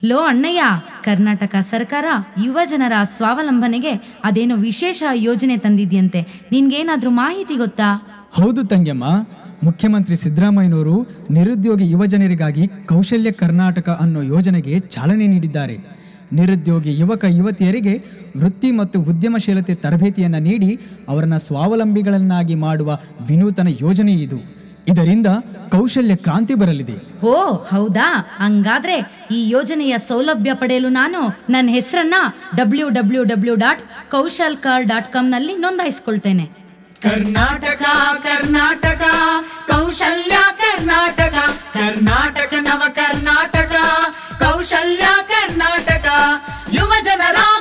low ಅಣ್ಣಯ್ಯ ಕರ್ನಾಟಕ ಸರ್ಕಾರ ಯುವ ಜನರ ಸ್ವಾವಲಂಬನೆಗೆ ಅದೇನೋ ವಿಶೇಷ ಯೋಜನೆ ತಂದಿದ್ಯಂತೆ ನಿನ್ಗೇನಾದ್ರೂ ಮಾಹಿತಿ ಗೊತ್ತಾ ಹೌದು ತಂಗ್ಯಮ್ಮ ಮುಖ್ಯಮಂತ್ರಿ ಸಿದ್ದರಾಮಯ್ಯನವರು ನಿರುದ್ಯೋಗಿ ಯುವಜನರಿಗಾಗಿ ಕೌಶಲ್ಯ ಕರ್ನಾಟಕ ಅನ್ನೋ ಯೋಜನೆಗೆ ಚಾಲನೆ ನೀಡಿದ್ದಾರೆ ನಿರುದ್ಯೋಗಿ ಯುವಕ ಯುವತಿಯರಿಗೆ ವೃತ್ತಿ ಮತ್ತು ಉದ್ಯಮಶೀಲತೆ ತರಬೇತಿಯನ್ನು ನೀಡಿ ಅವರನ್ನ ಸ್ವಾವಲಂಬಿಗಳನ್ನಾಗಿ ಮಾಡುವ ವಿನೂತನ ಯೋಜನೆ ಇದು ಇದರಿಂದ ಕೌಶಲ್ಯ ಕ್ರಾಂತಿ ಬರಲಿದೆ ಓ ಹೌದಾ ಹಂಗಾದ್ರೆ ಈ ಯೋಜನೆಯ ಸೌಲಭ್ಯ ಪಡೆಯಲು ನಾನು ನನ್ನ ಹೆಸರನ್ನ W W W dot Kaushalkar dot ಕಾಮ್ನಲ್ಲಿ ನೋಂದಾಯಿಸ್ಕೊಳ್ತೇನೆ ಕರ್ನಾಟಕ ಕರ್ನಾಟಕ ಕೌಶಲ್ಯ ಕರ್ನಾಟಕ ಕರ್ನಾಟಕ ನವ ಕರ್ನಾಟಕ ಕೌಶಲ್ಯ ಕರ್ನಾಟಕ ಯುವ ಜನರ